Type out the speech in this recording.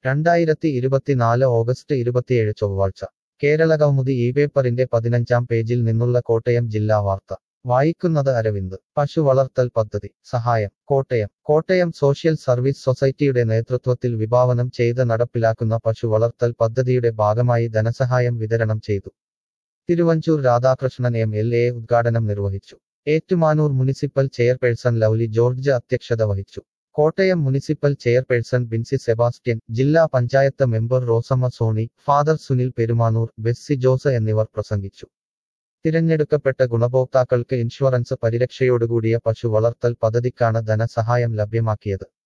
രണ്ടായിരത്തി ഇരുപത്തിനാല് ഓഗസ്റ്റ് ഇരുപത്തിയേഴ് ചൊവ്വാഴ്ച കേരളകൗമുദി ഈ പേപ്പറിന്റെ പതിനഞ്ചാം പേജിൽ നിന്നുള്ള കോട്ടയം ജില്ലാ വാർത്ത വായിക്കുന്നത് അരവിന്ദ് പശു വളർത്തൽ പദ്ധതി സഹായം കോട്ടയം കോട്ടയം സോഷ്യൽ സർവീസ് സൊസൈറ്റിയുടെ നേതൃത്വത്തിൽ വിഭാവനം ചെയ്ത് നടപ്പിലാക്കുന്ന പശു വളർത്തൽ പദ്ധതിയുടെ ഭാഗമായി ധനസഹായം വിതരണം ചെയ്തു Thiruvanchoor Radhakrishnan M L A ഉദ്ഘാടനം നിർവഹിച്ചു Ettumanoor municipal chairperson Lovely George അധ്യക്ഷത വഹിച്ചു Kottayam municipal chairperson Binsy Sebastian ജില്ലാ panchayat member Rosamma Soni father Sunil Perumanoor Bessy Jose എന്നിവർ പ്രസംഗിച്ചു തിരഞ്ഞെടുക്കപ്പെട്ട ഗുണഭോക്താക്കൾക്ക് ഇൻഷുറൻസ് പരിരക്ഷയോടുകൂടിയ പശു വളർത്തൽ പദ്ധതിക്കാണ് ധനസഹായം ലഭ്യമാക്കിയത്